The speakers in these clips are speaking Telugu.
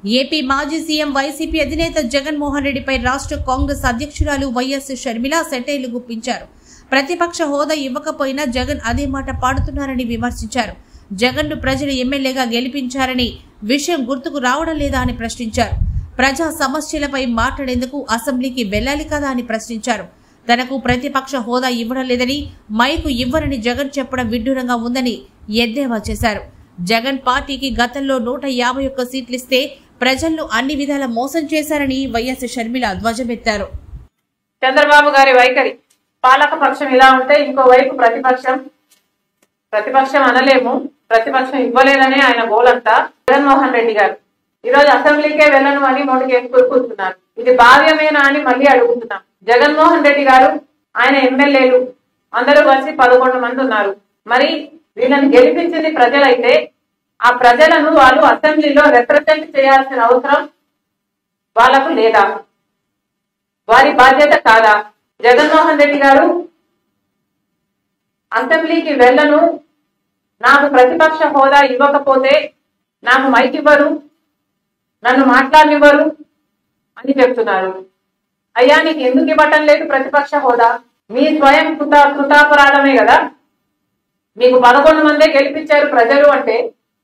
ఏపీ మాజీ సీఎం వైసీపీ అధినేత జగన్మోహన్ రెడ్డిపై రాష్ట్ర కాంగ్రెస్ అధ్యక్షురాలు వైఎస్ షర్మిల సెటైర్లు గుప్పించారు ప్రతిపక్ష హోదా ఇవ్వకపోయినా జగన్ అదే మాట పాడుతున్నారని విమర్శించారు జగన్ను ప్రజలు ఎమ్మెల్యేగా గెలిపించారని విషయం గుర్తుకు రావడం లేదా అని ప్రశ్నించారు ప్రజా సమస్యలపై మాట్లాడేందుకు అసెంబ్లీకి వెళ్లాలి కదా అని ప్రశ్నించారు తనకు ప్రతిపక్ష హోదా ఇవ్వడం లేదని మైకు ఇవ్వరని జగన్ చెప్పడం విడ్డూరంగా ఉందని ఎద్దేవా చేశారు జగన్ పార్టీకి గతంలో నూట యాభై ఒక్క సీట్లిస్తే ప్రజలను అన్ని విధాల మోసం చేశారని వైఎస్ షర్మిల ధ్వజమెత్తారు చంద్రబాబు గారి వైఖరి పాలక పక్షం ఇలా ఉంటే ఇంకోవైపు ప్రతిపక్షం ప్రతిపక్షం అనలేము ప్రతిపక్షం ఇవ్వలేదనే ఆయన గోలంతా జగన్మోహన్ రెడ్డి గారు ఈ రోజు అసెంబ్లీకే వెళ్ళను అని నోటికి కూర్చున్నారు ఇది భావ్యమేనా అని మళ్ళీ అడుగుతున్నాం జగన్మోహన్ రెడ్డి గారు ఆయన ఎమ్మెల్యేలు అందరూ కలిసి పదకొండు మంది ఉన్నారు మరి వీళ్ళని గెలిపించింది ప్రజలైతే ఆ ప్రజలను వాళ్ళు అసెంబ్లీలో రిప్రజెంట్ చేయాల్సిన అవసరం వాళ్ళకు లేదా వారి బాధ్యత కాదా జగన్మోహన్ రెడ్డి గారు అసెంబ్లీకి వెళ్ళను నాకు ప్రతిపక్ష హోదా ఇవ్వకపోతే నాకు మైక్ ఇవ్వరు నన్ను మాట్లాడనివ్వరు అని చెప్తున్నారు అయ్యా నీకు ఎందుకు ఇవ్వటం లేదు ప్రతిపక్ష హోదా మీ స్వయం కృత కృతాపరాధమే కదా మీకు పదకొండు మందే గెలిపించారు ప్రజలు అంటే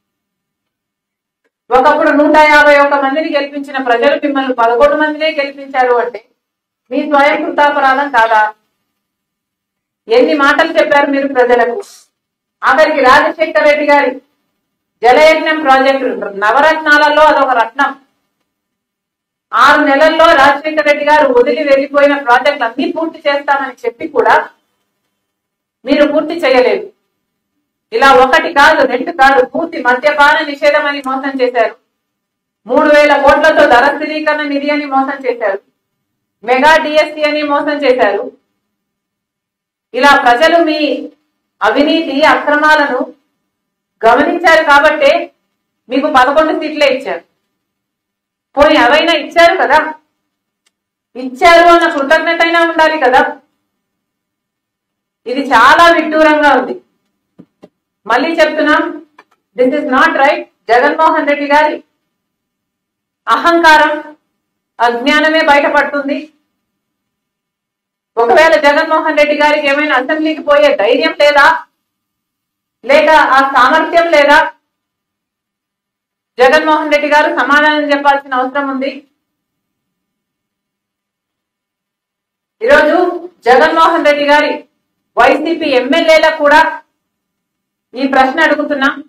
ఒకప్పుడు నూట యాభై ఒక్క మందిని గెలిపించిన ప్రజలు మిమ్మల్ని పదకొండు మందినే గెలిపించారు అంటే మీ స్వయం కృతాపరాధం కాదా ఎన్ని మాటలు చెప్పారు మీరు ప్రజలకు ఆఖరికి రాజశేఖర్ రెడ్డి గారి జలయజ్ఞం ప్రాజెక్టు నవరత్నాలలో అదొక రత్నం ఆరు నెలల్లో రాజశేఖర రెడ్డి గారు వదిలి వెళ్ళిపోయిన ప్రాజెక్టులు అన్ని పూర్తి చేస్తామని చెప్పి కూడా మీరు పూర్తి చేయలేదు ఇలా ఒకటి కాదు రెండు కాదు పూర్తి మద్యపాన నిషేధం అని మోసం చేశారు మూడు వేల కోట్లతో ధర స్థిరీకరణ నిధి అని మోసం చేశారు మెగా డిఎస్సి అని మోసం చేశారు ఇలా ప్రజలు మీ అవినీతి అక్రమాలను గమనించారు కాబట్టే మీకు పదకొండు సీట్లే ఇచ్చారు పోనీ అవైనా ఇచ్చారు కదా ఇచ్చారు అన్న కృతజ్ఞత అయినా ఉండాలి కదా ఇది చాలా విడ్డూరంగా ఉంది మళ్ళీ చెప్తున్నాం this is not right Jaganmohan Reddy గారి అహంకారం అజ్ఞానమే బయటపడుతుంది ఒకవేళ జగన్మోహన్ రెడ్డి గారికి ఏమైనా అసెంబ్లీకి పోయే ధైర్యం లేదా లేక ఆ సామర్థ్యం లేదా జగన్మోహన్ రెడ్డి గారు సమాధానం చెప్పాల్సిన అవసరం ఉంది ఈరోజు జగన్మోహన్ రెడ్డి గారి వైసీపీ ఎమ్మెల్యేలకు కూడా ఈ ప్రశ్న అడుగుతున్నాం